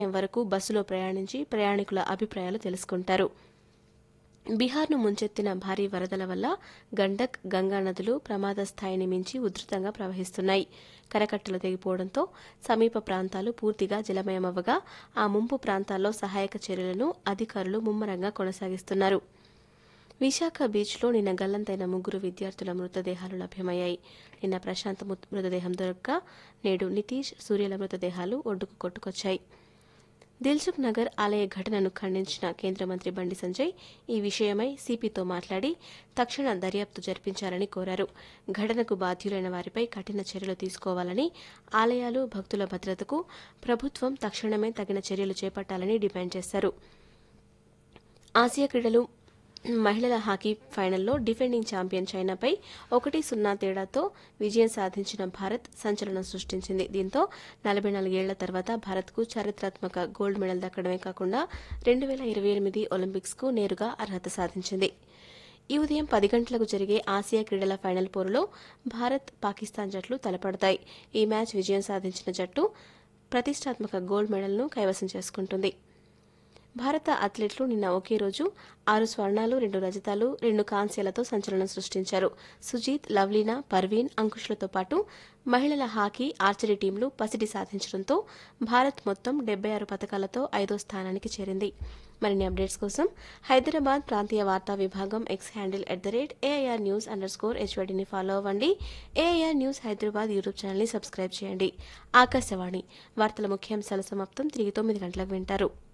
వరకు బస్సులో ప్రయాణించి ప్రయాణికుల అభిప్రాయాలు తెలుసుకుంటారు బీహార్ను ముంచెత్తిన భారీ వరదల వల్ల గండక్ గంగా నదులు ప్రమాద స్థాయిని మించి ఉధృతంగా ప్రవహిస్తున్నాయి కరకట్టలు తెగిపోవడంతో సమీప ప్రాంతాలు పూర్తిగా జలమయమవ్వగా ఆ ముంపు ప్రాంతాల్లో సహాయక చర్యలను అధికారులు ముమ్మరంగా కొనసాగిస్తున్నారు విశాఖ బీచ్లో నిన్న గల్లంతైన ముగ్గురు విద్యార్థుల మృతదేహాలు లభ్యమయ్యాయి నిన్న ప్రశాంత్ మృ- మృతదేహం దొరక్క నేడు నితీష్ సూర్యల మృతదేహాలు ఒడ్డుకు కొట్టుకొచ్చాయి దిల్సుఖ్ నగర్ ఆలయ ఘటనను ఖండించిన కేంద్ర మంత్రి బండి సంజయ్ ఈ విషయమై సిపితో మాట్లాడి తక్షణ దర్యాప్తు జరిపించాలని కోరారు ఘటనకు బాధ్యులైన వారిపై కఠిన చర్యలు తీసుకోవాలని ఆలయాలు భక్తుల భద్రతకు ప్రభుత్వం తక్షణమే తగిన చర్యలు చేపట్టాలని డిమాండ్ చేశారు ఆసియా క్రీడలు మహిళల హాకీ ఫైనల్లో డిఫెండింగ్ ఛాంపియన్ చైనాపై ఒకటి సున్నా తేడాతో విజయం సాధించిన భారత్ సంచలనం సృష్టించింది దీంతో నలభై నాలుగేళ్ల తర్వాత భారత్కు చారిత్రాత్మక గోల్డ్ మెడల్ దక్కడమే కాకుండా రెండు వేల ఇరవై ఎనిమిది ఒలింపిక్స్కు నేరుగా అర్హత సాధించింది ఈ ఉదయం పది గంటలకు జరిగే ఆసియా క్రీడల ఫైనల్ పోరులో భారత్ పాకిస్తాన్ జట్లు తలపడతాయి ఈ మ్యాచ్ విజయం సాధించిన జట్టు ప్రతిష్టాత్మక గోల్డ్ మెడల్ను కైవసం చేసుకుంటుంది భారత అథ్లెట్లు నిన్న ఒకే రోజు ఆరు స్వర్ణాలు రెండు రజతాలు రెండు కాంస్యాలతో సంచలనం సృష్టించారు సుజీత్ లవ్లీనా పర్వీన్ అంకుష్లతో పాటు మహిళల హాకీ ఆర్చరీ టీంలు పసిడి సాధించడంతో భారత్ మొత్తం డెబ్బై ఆరు పథకాలతో ఐదో స్థానానికి చేరింది మరిన్ని అప్డేట్స్ కోసం హైదరాబాద్ ప్రాంతీయ వార్తా విభాగం X handle at the rate AIR news underscore హెచ్వైడీని ఫాలో అవ్వండి ఏఐఆర్ న్యూస్ హైదరాబాద్ యూట్యూబ్ ఛానల్ని సబ్స్క్రైబ్ చేయండి ఆకాశవాణి వార్తల ముఖ్యాంశాల సమాప్తం తిరిగి తొమ్మిది గంటలకు వింటారు